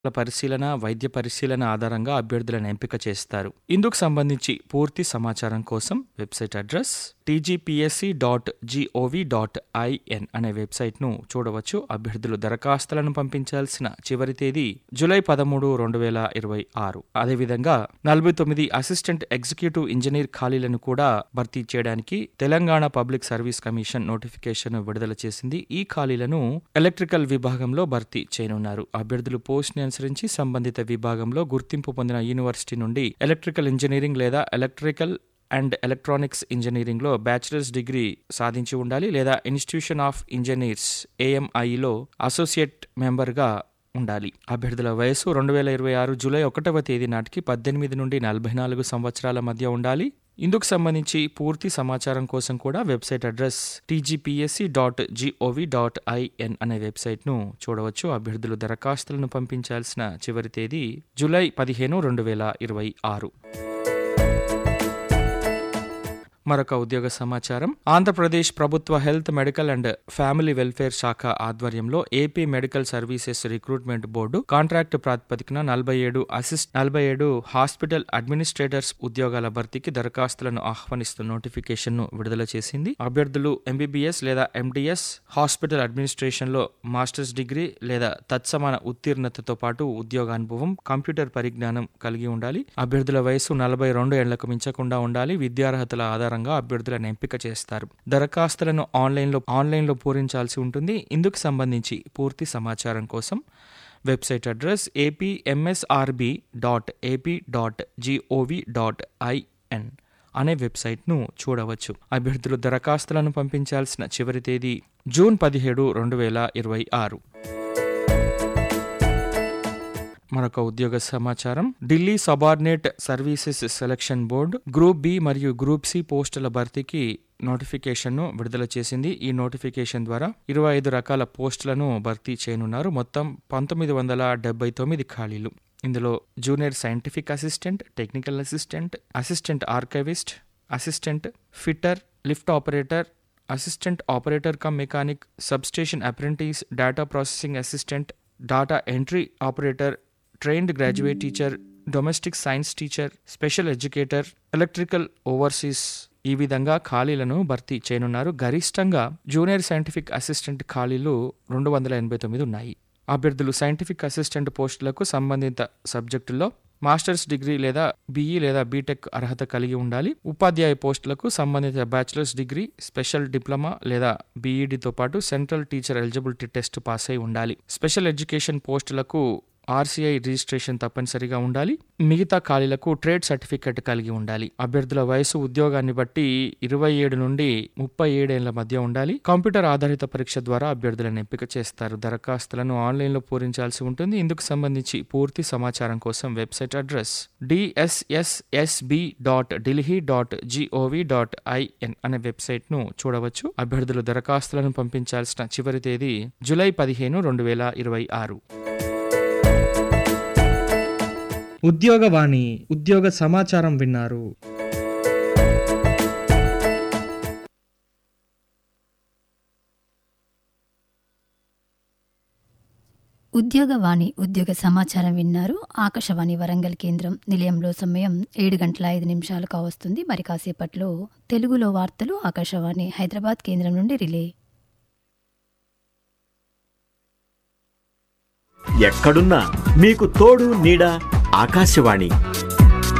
పరిశీలన వైద్య పరిశీలన ఆధారంగా అభ్యర్థులను ఎంపిక చేస్తారు ఇందుకు సంబంధించి పూర్తి సమాచారం కోసం website address TGPSC dot GOV dot IN అనే వెబ్సైట్ను చూడవచ్చు అభ్యర్థులు దరఖాస్తులను పంపించాల్సిన చివరి తేదీ జూలై పదమూడు రెండు వేల ఇరవై ఆరు అదేవిధంగా నలభై తొమ్మిది అసిస్టెంట్ ఎగ్జిక్యూటివ్ ఇంజనీర్ ఖాళీలను కూడా భర్తీ చేయడానికి Telangana public service commission notification విడుదల చేసింది ఈ ఖాళీలను ఎలక్ట్రికల్ విభాగంలో భర్తీ చేయనున్నారు అభ్యర్థులు పోస్ట్ ని అనుసరించి సంబంధిత విభాగంలో గుర్తింపు పొందిన యూనివర్సిటీ నుండి ఎలక్ట్రికల్ ఇంజనీరింగ్ లేదా ఎలక్ట్రికల్ అండ్ ఎలక్ట్రానిక్స్ ఇంజనీరింగ్లో బ్యాచిలర్స్ డిగ్రీ సాధించి ఉండాలి లేదా ఇన్స్టిట్యూషన్ ఆఫ్ ఇంజనీర్స్ ఏఎంఐలో అసోసియేట్ మెంబర్గా ఉండాలి అభ్యర్థుల వయసు రెండు వేల ఇరవై ఆరు జూలై ఒకటవ తేదీ నాటికి పద్దెనిమిది నుండి నలభై నాలుగు సంవత్సరాల మధ్య ఉండాలి ఇందుకు సంబంధించి పూర్తి సమాచారం కోసం కూడా website address TGPSC dot GOV dot IN అనే వెబ్సైట్ను చూడవచ్చు అభ్యర్థులు దరఖాస్తులను పంపించాల్సిన చివరి తేదీ జూలై పదిహేను రెండు వేల ఇరవై ఆరు మరొక ఉద్యోగ సమాచారం ఆంధ్రప్రదేశ్ ప్రభుత్వ health medical and family welfare శాఖ ఆధ్వర్యంలో AP medical services recruitment board contract ప్రాతిపదికన నలభై ఏడు అసిస్ట్ నలభై ఏడు హాస్పిటల్ అడ్మినిస్ట్రేటర్స్ ఉద్యోగాల భర్తీకి దరఖాస్తులను ఆహ్వానిస్తూ నోటిఫికేషన్ ను విడుదల చేసింది అభ్యర్థులు ఎంబీబీఎస్ లేదా ఎండిఎస్ హాస్పిటల్ అడ్మినిస్ట్రేషన్ లో మాస్టర్స్ డిగ్రీ లేదా తత్సమాన ఉత్తీర్ణతతో పాటు ఉద్యోగానుభవం కంప్యూటర్ పరిజ్ఞానం కలిగి ఉండాలి అభ్యర్థుల వయసు నలభై రెండు ఏళ్లకు మించకుండా ఉండాలి విద్యార్హతల ఆధారంగా అభ్యర్థులను ఎంపిక చేస్తారు దరఖాస్తులను ఆన్లైన్లో ఆన్లైన్లో పూరించాల్సి ఉంటుంది ఇందుకు సంబంధించి పూర్తి సమాచారం కోసం website address APMSRB dot AP dot GOV dot IN అనే వెబ్సైట్ను చూడవచ్చు అభ్యర్థులు దరఖాస్తులను పంపించాల్సిన చివరి తేదీ జూన్ పదిహేడు రెండు వేల ఇరవై ఆరు మరొక ఉద్యోగ సమాచారం Delhi subordinate services selection board group B మరియు గ్రూప్ సి పోస్టుల భర్తీకి నోటిఫికేషన్ ను విడుదల చేసింది ఈ నోటిఫికేషన్ ద్వారా ఇరవై ఐదు రకాల పోస్టులను భర్తీ చేయనున్నారు మొత్తం పంతొమ్మిది వందల డెబ్బై తొమ్మిది ఖాళీలు ఇందులో junior scientific assistant technical assistant assistant archivist assistant fitter lift operator assistant operator cum mechanic substation apprentice data processing assistant data entry operator trained graduate teacher domestic science teacher special educator electrical overseas ఈ విధంగా ఖాళీలను భర్తీ చేయనున్నారు గరిష్టంగా junior scientific assistant ఖాళీలు రెండు వందల ఎనభై తొమ్మిది ఉన్నాయి అభ్యర్థులు సైంటిఫిక్ అసిస్టెంట్ పోస్టులకు సంబంధిత సబ్జెక్టుల్లో మాస్టర్స్ డిగ్రీ లేదా బీఈ లేదా బీటెక్ అర్హత కలిగి ఉండాలి ఉపాధ్యాయ పోస్టులకు సంబంధిత బ్యాచిలర్స్ డిగ్రీ స్పెషల్ డిప్లొమా లేదా బీఈడితో పాటు central teacher eligibility test pass అయి ఉండాలి స్పెషల్ ఎడ్యుకేషన్ పోస్టులకు ఆర్సీఐ రిజిస్ట్రేషన్ తప్పనిసరిగా ఉండాలి మిగతా ఖాళీలకు ట్రేడ్ సర్టిఫికెట్ కలిగి ఉండాలి అభ్యర్థుల వయసు ఉద్యోగాన్ని బట్టి ఇరవై ఏడు నుండి ముప్పై ఏడేళ్ల మధ్య ఉండాలి కంప్యూటర్ ఆధారిత పరీక్ష ద్వారా అభ్యర్థులను ఎంపిక చేస్తారు దరఖాస్తులను ఆన్లైన్లో పూరించాల్సి ఉంటుంది ఇందుకు సంబంధించి పూర్తి సమాచారం కోసం website address DSSSB dot Delhi dot GOV dot IN అనే వెబ్సైట్ను చూడవచ్చు అభ్యర్థులు దరఖాస్తులను పంపించాల్సిన చివరి తేదీ జూలై పదిహేను రెండు వేల ఇరవై ఆరు ఉద్యోగవాణి ఉద్యోగ సమాచారం విన్నారు ఉద్యోగవాణి ఉద్యోగ సమాచారం విన్నారు ఆకాశవాణి వరంగల్ కేంద్రం నిలయంలో సమయం ఏడు గంటల ఐదు నిమిషాలు కావస్తుంది మరి కాసేపట్లో తెలుగులో వార్తలు ఆకాశవాణి హైదరాబాద్ కేంద్రం నుండి రిలే ఎక్కడున్నా మీకు తోడు నీడ ఆకాశవాణి